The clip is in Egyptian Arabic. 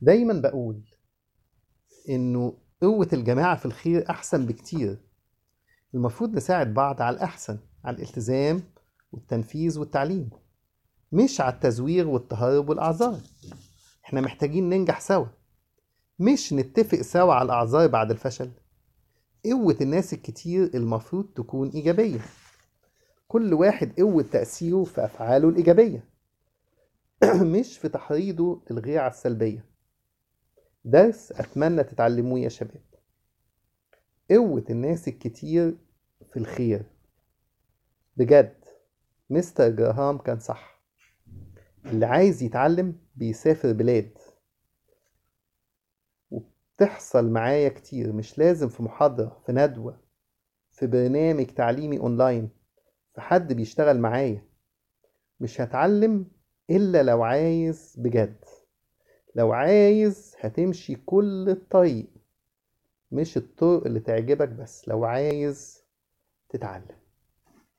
دايما بقول إنه قوة الجماعة في الخير أحسن بكتير المفروض نساعد بعض على الأحسن على الالتزام والتنفيذ والتعليم مش على التزوير والتهرب والأعذار احنا محتاجين ننجح سوا مش نتفق سوا على الأعذار بعد الفشل قوة الناس الكتير المفروض تكون إيجابية كل واحد قوة تأثيره في أفعاله الإيجابية مش في تحريضه للغير على السلبية درس أتمنى تتعلموه يا شباب قوة الناس الكتير في الخير بجد مستر جراهام كان صح اللي عايز يتعلم بيسافر بلاد وبتحصل معايا كتير مش لازم في محاضرة في ندوة في برنامج تعليمي أونلاين في حد بيشتغل معايا مش هتعلم إلا لو عايز بجد لو عايز هتمشي كل الطريق مش الطرق اللي تعجبك بس لو عايز تتعلم